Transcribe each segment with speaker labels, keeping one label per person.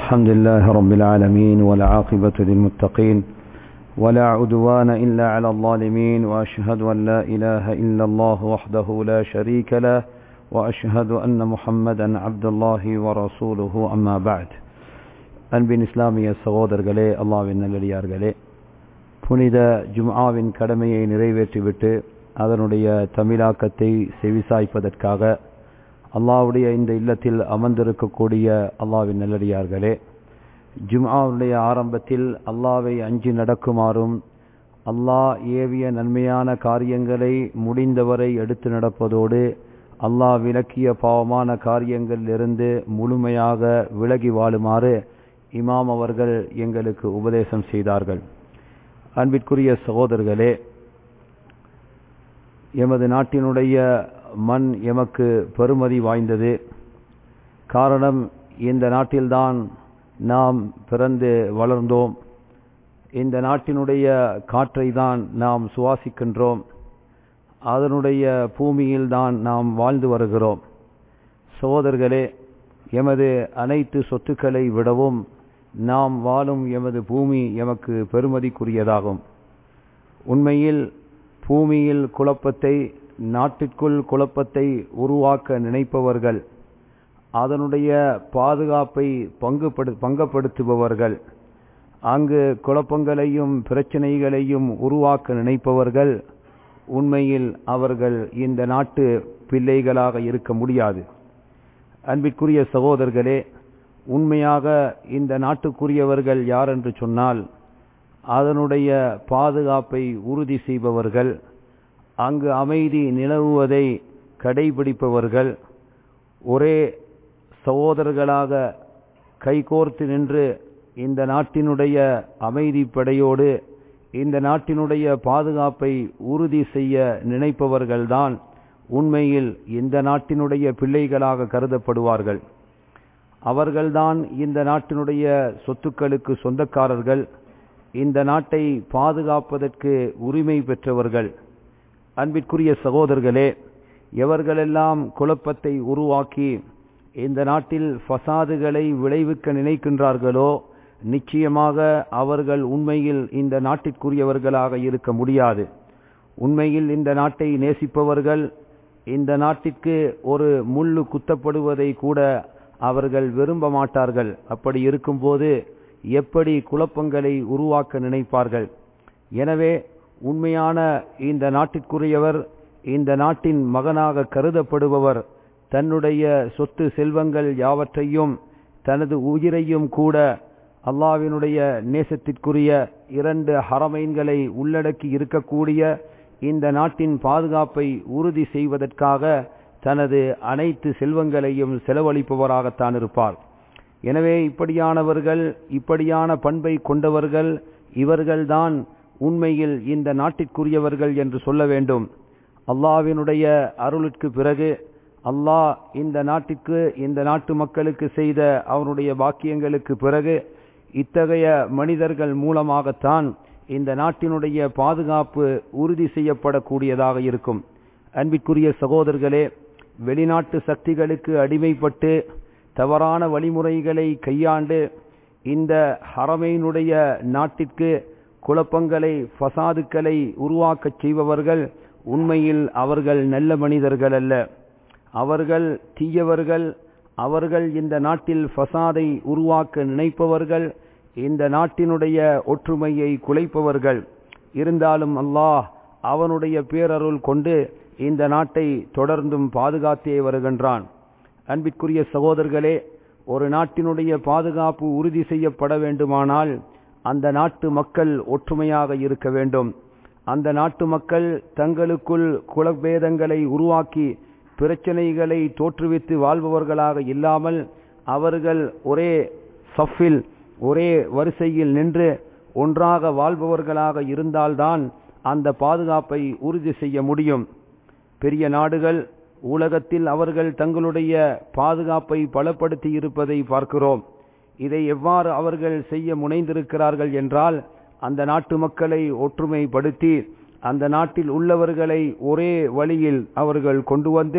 Speaker 1: الحمد لله رب العالمين والعاقبة للمتقين ولا عدوان إلا على الظالمين وأشهد أن لا إله إلا الله وحده لا شريك له وأشهد أن محمدا عبد الله ورسوله أما بعد அன்பின் இஸ்லாமிய சகோதரர்களே அல்லாவின் நல்லடியார்களே புனித ஜும்ஆவின் கடமையை நிறைவேற்றிவிட்டு அதனுடைய தமிழாக்கத்தை செவிசாய்ப்பதற்காக அல்லாவுடைய இந்த இல்லத்தில் அமர்ந்திருக்கக்கூடிய அல்லாவின் நல்லடியார்களே ஜும்ஆவுடைய ஆரம்பத்தில் அல்லாவை அஞ்சி நடக்குமாறும் அல்லாஹ் ஏவிய நன்மையான காரியங்களை முடிந்தவரை எடுத்து நடப்பதோடு அல்லாஹ் விலக்கிய பாவமான காரியங்களிலிருந்து முழுமையாக விலகி வாழுமாறு இமாம் அவர்கள் எங்களுக்கு உபதேசம் செய்தார்கள் அன்பிற்குரிய சகோதரர்களே எமது நாட்டினுடைய மண் எமக்கு பெருமதி வாய்ந்தது காரணம் இந்த நாட்டில்தான் நாம் பிறந்து வளர்ந்தோம் இந்த நாட்டினுடைய காற்றை தான் நாம் சுவாசிக்கின்றோம் அதனுடைய பூமியில்தான் நாம் வாழ்ந்து வருகிறோம் சகோதரர்களே எமது அனைத்து சொத்துக்களை விடவும் நாம் வாழும் எமது பூமி எமக்கு பெருமதிக்குரியதாகும் உண்மையில் பூமியில் குழப்பத்தை நாட்டிற்குள் குழப்பத்தை உருவாக்க நினைப்பவர்கள் அதனுடைய பாதுகாப்பை பங்குபடு பங்கப்படுத்துபவர்கள் அங்கு குழப்பங்களையும் பிரச்சனைகளையும் உருவாக்க நினைப்பவர்கள் உண்மையில் அவர்கள் இந்த நாட்டு பிள்ளைகளாக இருக்க முடியாது அன்பிற்குரிய சகோதரர்களே உண்மையாக இந்த நாட்டுக்குரியவர்கள் யார் என்று சொன்னால் அதனுடைய பாதுகாப்பை உறுதி செய்பவர்கள் அங்கு அமைதி நிலவுவதை கடைபிடிப்பவர்கள் ஒரே சகோதரர்களாக கைகோர்த்து நின்று இந்த நாட்டினுடைய அமைதி படையோடு இந்த நாட்டினுடைய பாதுகாப்பை உறுதி செய்ய நினைப்பவர்கள்தான் உண்மையில் இந்த நாட்டினுடைய பிள்ளைகளாக கருதப்படுவார்கள் அவர்கள்தான் இந்த நாட்டினுடைய சொத்துக்களுக்கு சொந்தக்காரர்கள் இந்த நாட்டை பாதுகாப்பதற்கு உரிமை பெற்றவர்கள் அன்பிற்குரிய சகோதரர்களே எவர்களெல்லாம் குழப்பத்தை உருவாக்கி இந்த நாட்டில் ஃபசாதுகளை விளைவிக்க நினைக்கின்றார்களோ நிச்சயமாக அவர்கள் உண்மையில் இந்த நாட்டிற்குரியவர்களாக இருக்க முடியாது உண்மையில் இந்த நாட்டை நேசிப்பவர்கள் இந்த நாட்டிற்கு ஒரு முள்ளு குத்தப்படுவதை கூட அவர்கள் விரும்ப மாட்டார்கள் அப்படி இருக்கும்போது எப்படி குழப்பங்களை உருவாக்க நினைப்பார்கள் எனவே உண்மையான இந்த நாட்டிற்குரியவர் இந்த நாட்டின் மகனாக கருதப்படுபவர் தன்னுடைய சொத்து செல்வங்கள் யாவற்றையும் தனது உயிரையும் கூட அல்லாவினுடைய நேசத்திற்குரிய இரண்டு ஹரமைன்களை உள்ளடக்கி இருக்கக்கூடிய இந்த நாட்டின் பாதுகாப்பை உறுதி செய்வதற்காக தனது அனைத்து செல்வங்களையும் செலவழிப்பவராகத்தான் இருப்பார் எனவே இப்படியானவர்கள் இப்படியான பண்பை கொண்டவர்கள் இவர்கள்தான் உண்மையில் இந்த நாட்டிற்குரியவர்கள் என்று சொல்ல வேண்டும் அல்லாவினுடைய அருளுக்கு பிறகு அல்லாஹ் இந்த நாட்டிற்கு இந்த நாட்டு மக்களுக்கு செய்த அவனுடைய பாக்கியங்களுக்கு பிறகு இத்தகைய மனிதர்கள் மூலமாகத்தான் இந்த நாட்டினுடைய பாதுகாப்பு உறுதி செய்யப்படக்கூடியதாக இருக்கும் அன்பிற்குரிய சகோதரர்களே வெளிநாட்டு சக்திகளுக்கு அடிமைப்பட்டு தவறான வழிமுறைகளை கையாண்டு இந்த ஹரமையினுடைய நாட்டிற்கு குழப்பங்களை ஃபசாதுக்களை உருவாக்கச் செய்பவர்கள் உண்மையில் அவர்கள் நல்ல மனிதர்கள் அல்ல அவர்கள் தீயவர்கள் அவர்கள் இந்த நாட்டில் ஃபசாதை உருவாக்க நினைப்பவர்கள் இந்த நாட்டினுடைய ஒற்றுமையை குலைப்பவர்கள் இருந்தாலும் அல்லாஹ் அவனுடைய பேரருள் கொண்டு இந்த நாட்டை தொடர்ந்தும் பாதுகாத்தே வருகின்றான் அன்பிற்குரிய சகோதரர்களே ஒரு நாட்டினுடைய பாதுகாப்பு உறுதி செய்யப்பட வேண்டுமானால் அந்த நாட்டு மக்கள் ஒற்றுமையாக இருக்க வேண்டும் அந்த நாட்டு மக்கள் தங்களுக்குள் குலபேதங்களை உருவாக்கி பிரச்சனைகளை தோற்றுவித்து வாழ்பவர்களாக இல்லாமல் அவர்கள் ஒரே சஃபில் ஒரே வரிசையில் நின்று ஒன்றாக வாழ்பவர்களாக இருந்தால்தான் அந்த பாதுகாப்பை உறுதி செய்ய முடியும் பெரிய நாடுகள் உலகத்தில் அவர்கள் தங்களுடைய பாதுகாப்பை பலப்படுத்தி இருப்பதை பார்க்கிறோம் இதை எவ்வாறு அவர்கள் செய்ய முனைந்திருக்கிறார்கள் என்றால் அந்த நாட்டு மக்களை ஒற்றுமைப்படுத்தி அந்த நாட்டில் உள்ளவர்களை ஒரே வழியில் அவர்கள் கொண்டு வந்து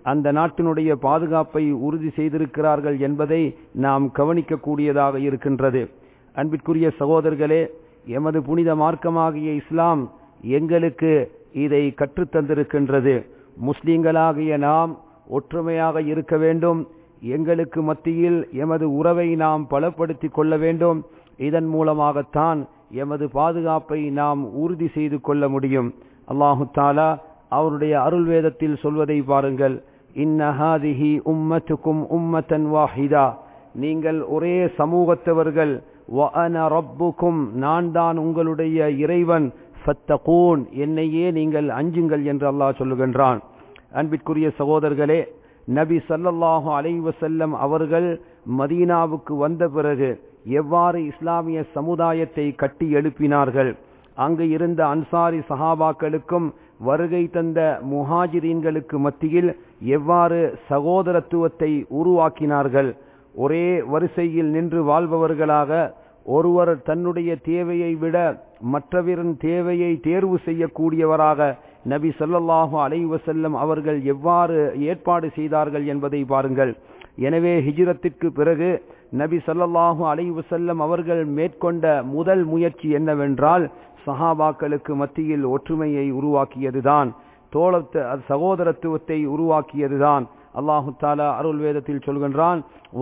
Speaker 1: அந்த நாட்டினுடைய பாதுகாப்பை உறுதி செய்திருக்கிறார்கள் என்பதை நாம் கவனிக்கக்கூடியதாக இருக்கின்றது அன்பிற்குரிய சகோதரர்களே எமது புனித மார்க்கமாகிய இஸ்லாம் எங்களுக்கு இதை கற்றுத்தந்திருக்கின்றது முஸ்லிம்களாகிய நாம் ஒற்றுமையாக இருக்க வேண்டும் எங்களுக்கு மத்தியில் எமது உறவை நாம் பலப்படுத்திக் கொள்ள வேண்டும் இதன் மூலமாகத்தான் எமது பாதுகாப்பை நாம் உறுதி செய்து கொள்ள முடியும் அல்லாஹு தாலா அவருடைய அருள் வேதத்தில் சொல்வதை பாருங்கள் இன்னஹாதிஹி உம்மத்துக்கும் உம்மத்தன் வாஹிதா நீங்கள் ஒரே சமூகத்தவர்கள் வஅன ரப்புக்கும் நான் தான் உங்களுடைய இறைவன் ஃபத்தகூன் என்னையே நீங்கள் அஞ்சுங்கள் என்று அல்லாஹ் சொல்லுகின்றான் அன்பிற்குரிய சகோதரர்களே நபி சல்லல்லாஹு அலைவசல்லம் அவர்கள் மதீனாவுக்கு வந்த பிறகு எவ்வாறு இஸ்லாமிய சமுதாயத்தை கட்டி எழுப்பினார்கள் அங்கு இருந்த அன்சாரி சஹாபாக்களுக்கும் வருகை தந்த முஹாஜிரீன்களுக்கு மத்தியில் எவ்வாறு சகோதரத்துவத்தை உருவாக்கினார்கள் ஒரே வரிசையில் நின்று வாழ்பவர்களாக ஒருவர் தன்னுடைய தேவையை விட மற்றவரின் தேவையை தேர்வு செய்யக்கூடியவராக நபி சொல்லல்லாஹு அலைவசல்லம் அவர்கள் எவ்வாறு ஏற்பாடு செய்தார்கள் என்பதை பாருங்கள் எனவே ஹிஜ்ரத்திற்கு பிறகு நபி சல்லல்லாஹு அலைவசல்லம் அவர்கள் மேற்கொண்ட முதல் முயற்சி என்னவென்றால் சஹாபாக்களுக்கு மத்தியில் ஒற்றுமையை உருவாக்கியதுதான் தோழத்து சகோதரத்துவத்தை உருவாக்கியதுதான் அல்லாஹு தாலா அருள் வேதத்தில் சொல்கின்றான்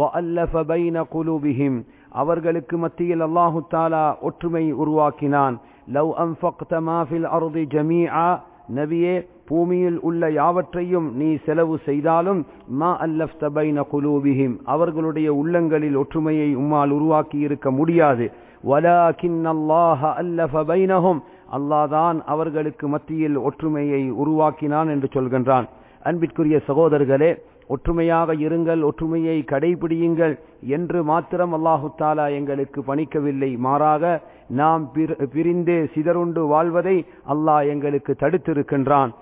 Speaker 1: அவர்களுக்கு மத்தியில் அல்லாஹு தாலா ஒற்றுமை உருவாக்கினான் லவ் அன்ஃபக்த மாஃபில் அருதி ஜமீஆ நபியே பூமியில் உள்ள யாவற்றையும் நீ செலவு செய்தாலும் மா அல்லஃப்த பைன குலூபிஹிம் அவர்களுடைய உள்ளங்களில் ஒற்றுமையை உம்மால் உருவாக்கி இருக்க முடியாது வலாகின் அல்லாஹ அல்லஃப பைனஹும் அல்லாதான் அவர்களுக்கு மத்தியில் ஒற்றுமையை உருவாக்கினான் என்று சொல்கின்றான் அன்பிற்குரிய சகோதரர்களே ஒற்றுமையாக இருங்கள் ஒற்றுமையை கடைபிடியுங்கள் என்று மாத்திரம் அல்லாஹு தாலா எங்களுக்கு பணிக்கவில்லை மாறாக நாம் பிரிந்து சிதறுண்டு வாழ்வதை அல்லாஹ் எங்களுக்கு தடுத்திருக்கின்றான்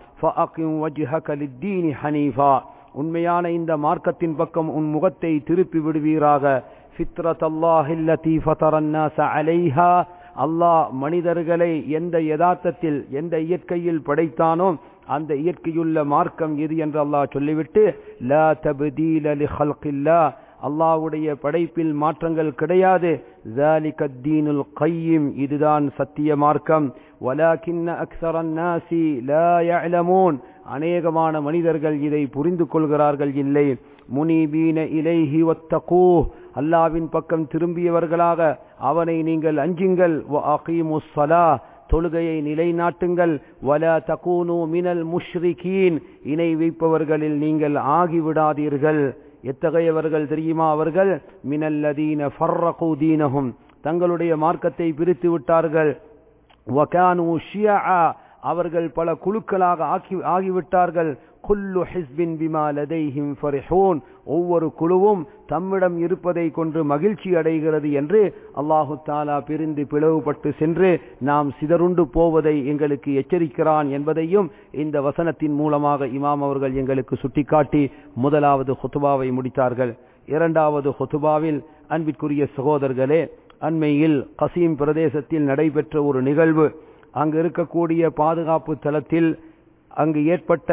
Speaker 1: உண்மையான இந்த மார்க்கத்தின் பக்கம் உன் முகத்தை திருப்பி விடுவீராக ஃபித்ரத் அல்லாஹில்லதி ஃபதரன்னாஸ அலைஹா அல்லாஹ் மனிதர்களை எந்த யதார்த்தத்தில் எந்த இயற்கையில் படைத்தானோ அந்த இயற்கையுள்ள மார்க்கம் எது என்று அல்லாஹ் சொல்லிவிட்டு லா தபதீல லி ஹல்கில்லா அல்லாஹ்வுடைய படைப்பில் மாற்றங்கள் கிடையாது ذلك الدين القيم இதுதான் சத்திய மார்க்கம் ولكن اكثر الناس لا يعلمون அநேகமான மனிதர்கள் இதை புரிந்து கொள்கிறார்கள் இல்லை முனிபீன இலைஹி வத்தகூஹ் அல்லாவின் பக்கம் திரும்பியவர்களாக அவனை நீங்கள் அஞ்சுங்கள் தொழுகையை நிலைநாட்டுங்கள் வல தகூனு மினல் முஷ்ரிகீன் இணை வைப்பவர்களில் நீங்கள் ஆகிவிடாதீர்கள் எத்தகையவர்கள் தெரியுமா அவர்கள் மினல்லதீன ஃபர்ரகு தீனஹும் தங்களுடைய மார்க்கத்தை பிரித்து விட்டார்கள் வகானு ஷியா அவர்கள் பல குழுக்களாக ஆக்கி ஆகிவிட்டார்கள் குல்லு ஹிஸ்பின் பிமா லதைஹிம் ஃபரிஹூன் ஒவ்வொரு குழுவும் தம்மிடம் இருப்பதை கொண்டு மகிழ்ச்சி அடைகிறது என்று அல்லாஹு தாலா பிரிந்து பிளவுபட்டு சென்று நாம் சிதறுண்டு போவதை எங்களுக்கு எச்சரிக்கிறான் என்பதையும் இந்த வசனத்தின் மூலமாக இமாம் அவர்கள் எங்களுக்கு சுட்டிக்காட்டி முதலாவது ஹுத்துபாவை முடித்தார்கள் இரண்டாவது ஹுத்துபாவில் அன்பிற்குரிய சகோதரர்களே அண்மையில் கசீம் பிரதேசத்தில் நடைபெற்ற ஒரு நிகழ்வு அங்கு இருக்கக்கூடிய பாதுகாப்பு தளத்தில் அங்கு ஏற்பட்ட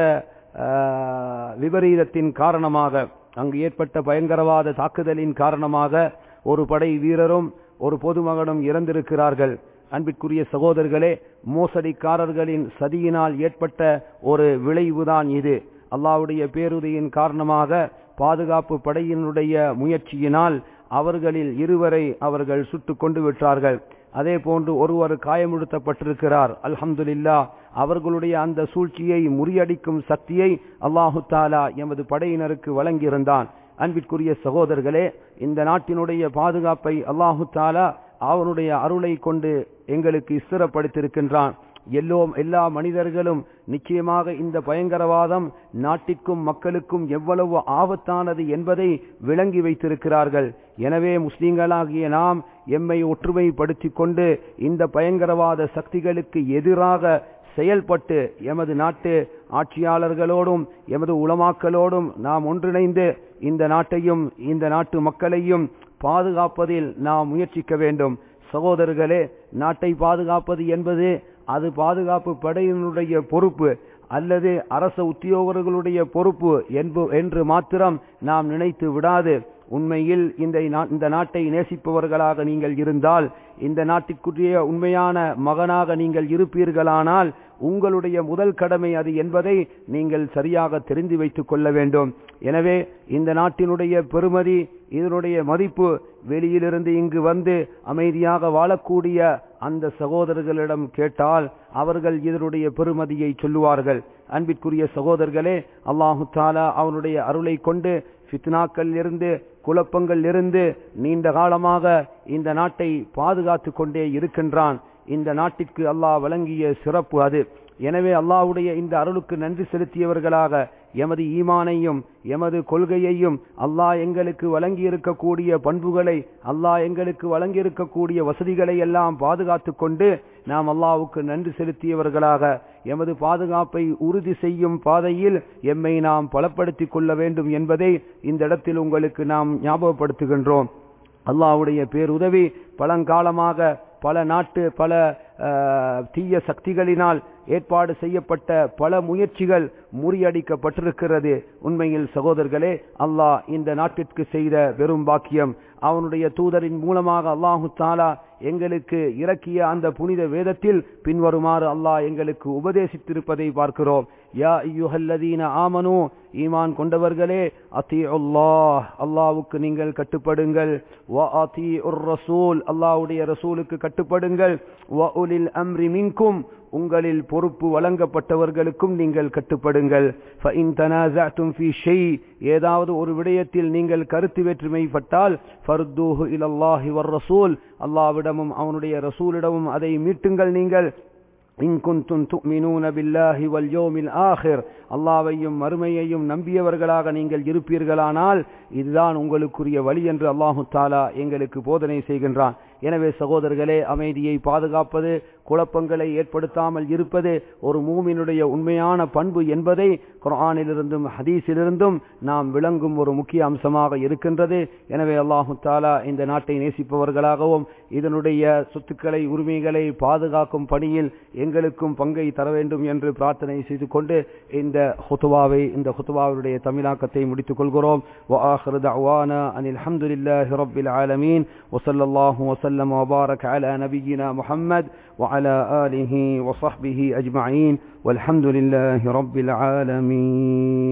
Speaker 1: விபரீதத்தின் காரணமாக அங்கு ஏற்பட்ட பயங்கரவாத தாக்குதலின் காரணமாக ஒரு படை வீரரும் ஒரு பொதுமகனும் இறந்திருக்கிறார்கள் அன்பிற்குரிய சகோதரர்களே மோசடிக்காரர்களின் சதியினால் ஏற்பட்ட ஒரு விளைவுதான் இது அல்லாவுடைய பேருதையின் காரணமாக பாதுகாப்பு படையினுடைய முயற்சியினால் அவர்களில் இருவரை அவர்கள் சுட்டுக் கொண்டு விட்டார்கள் அதே போன்று ஒருவர் காயமுடுத்தப்பட்டிருக்கிறார் அல்ஹம்துலில்லா அவர்களுடைய அந்த சூழ்ச்சியை முறியடிக்கும் சக்தியை அல்லாஹு தாலா எமது படையினருக்கு வழங்கியிருந்தான் அன்பிற்குரிய சகோதரர்களே இந்த நாட்டினுடைய பாதுகாப்பை அல்லாஹு தாலா அவனுடைய அருளை கொண்டு எங்களுக்கு இஸ்திரப்படுத்தியிருக்கின்றான் எல்லோ எல்லா மனிதர்களும் நிச்சயமாக இந்த பயங்கரவாதம் நாட்டிற்கும் மக்களுக்கும் எவ்வளவு ஆபத்தானது என்பதை விளங்கி வைத்திருக்கிறார்கள் எனவே முஸ்லீம்களாகிய நாம் எம்மை ஒற்றுமைப்படுத்திக் கொண்டு இந்த பயங்கரவாத சக்திகளுக்கு எதிராக செயல்பட்டு எமது நாட்டு ஆட்சியாளர்களோடும் எமது உளமாக்களோடும் நாம் ஒன்றிணைந்து இந்த நாட்டையும் இந்த நாட்டு மக்களையும் பாதுகாப்பதில் நாம் முயற்சிக்க வேண்டும் சகோதரர்களே நாட்டை பாதுகாப்பது என்பது அது பாதுகாப்பு படையினுடைய பொறுப்பு அல்லது அரச உத்தியோகர்களுடைய பொறுப்பு என்பு என்று மாத்திரம் நாம் நினைத்து விடாது உண்மையில் இந்த நா- இந்த நாட்டை நேசிப்பவர்களாக நீங்கள் இருந்தால் இந்த நாட்டிற்குரிய உண்மையான மகனாக நீங்கள் இருப்பீர்களானால் உங்களுடைய முதல் கடமை அது என்பதை நீங்கள் சரியாக தெரிந்து வைத்துக் கொள்ள வேண்டும் எனவே இந்த நாட்டினுடைய பெருமதி இதனுடைய மதிப்பு வெளியிலிருந்து இங்கு வந்து அமைதியாக வாழக்கூடிய அந்த சகோதரர்களிடம் கேட்டால் அவர்கள் இதனுடைய பெருமதியை சொல்லுவார்கள் அன்பிற்குரிய சகோதரர்களே அல்லாஹு தாலா அவனுடைய அருளை கொண்டு ஃபித்னாக்கள் இருந்து குழப்பங்கள் இருந்து நீண்ட காலமாக இந்த நாட்டை பாதுகாத்து கொண்டே இருக்கின்றான் இந்த நாட்டிற்கு அல்லாஹ் வழங்கிய சிறப்பு அது எனவே அல்லாஹ்வுடைய இந்த அருளுக்கு நன்றி செலுத்தியவர்களாக எமது ஈமானையும் எமது கொள்கையையும் அல்லாஹ் எங்களுக்கு வழங்கி இருக்கக்கூடிய பண்புகளை அல்லாஹ் எங்களுக்கு வழங்கி இருக்கக்கூடிய வசதிகளை எல்லாம் பாதுகாத்து கொண்டு நாம் அல்லாஹ்வுக்கு நன்றி செலுத்தியவர்களாக எமது பாதுகாப்பை உறுதி செய்யும் பாதையில் எம்மை நாம் பலப்படுத்திக் கொள்ள வேண்டும் என்பதை இந்த இடத்தில் உங்களுக்கு நாம் ஞாபகப்படுத்துகின்றோம் அல்லாஹ்வுடைய பேருதவி பழங்காலமாக பல நாட்டு பல அஹ், தீய சக்திகளினால் ஏற்பாடு செய்யப்பட்ட பல முயற்சிகள் முறியடிக்கப்பட்டிருக்கிறது உண்மையில் சகோதரர்களே அல்லாஹ் இந்த நாட்டிற்கு செய்த பெரும் பாக்கியம் அவனுடைய தூதரின் மூலமாக அல்லாஹு தாலா எங்களுக்கு இறக்கிய அந்த புனித வேதத்தில் பின்வருமாறு அல்லாஹ் எங்களுக்கு உபதேசித்திருப்பதை பார்க்கிறோம் யா ஐயுஹல்லதீன ஆமனு ஈமான் கொண்டவர்களே அத்தி அல்லாஹ் அல்லாவுக்கு நீங்கள் கட்டுப்படுங்கள் வ அத்தி உர் ரசூல் அல்லாஹ்வுடைய ரசூலுக்கு கட்டுப்படுங்கள் வ உலில் அம்ரி மின்கும் உங்களில் பொறுப்பு வழங்கப்பட்டவர்களுக்கும் நீங்கள் கட்டுப்படுங்கள் فَإِن تَنَازَعْتُمْ فِي شَيْءٍ ஏதாவது ஒரு விடயத்தில் நீங்கள் கருத்து வேற்றுமைப்பட்டால் ஃபர்தூஹு இலல்லாஹி வர்ரசூல் அல்லாஹ்விடமும் அவனுடைய ரசூலிடமும் அதை மீட்டுங்கள் நீங்கள் இன் குன்தும் துமினூன பில்லாஹி வல் யௌமில் ஆஹிர் அல்லாஹ்வையும் மறுமையையும் நம்பியவர்களாக நீங்கள் இருப்பீர்களானால் இதுதான் உங்களுக்குரிய வழி என்று அல்லாஹு தாலா எங்களுக்கு போதனை செய்கின்றான் எனவே சகோதரர்களே அமைதியை பாதுகாப்பது குழப்பங்களை ஏற்படுத்தாமல் இருப்பது ஒரு மூமினுடைய உண்மையான பண்பு என்பதை குர்ஆனிலிருந்தும் ஹதீஸிலிருந்தும் நாம் விளங்கும் ஒரு முக்கிய அம்சமாக இருக்கின்றது எனவே அல்லாஹு தாலா இந்த நாட்டை நேசிப்பவர்களாகவும் இதனுடைய சொத்துக்களை உரிமைகளை பாதுகாக்கும் பணியில் எங்களுக்கும் பங்கை தர வேண்டும் என்று பிரார்த்தனை செய்து கொண்டு இந்த ஹுத்துவாவை இந்த ஹுத்துவாவுடைய தமிழாக்கத்தை முடித்துக் கொள்கிறோம் وآخر دعوانا أن الحمد لله رب العالمين وصلى الله وسلم وبارك على نبينا محمد وعلى آله وصحبه أجمعين والحمد لله رب العالمين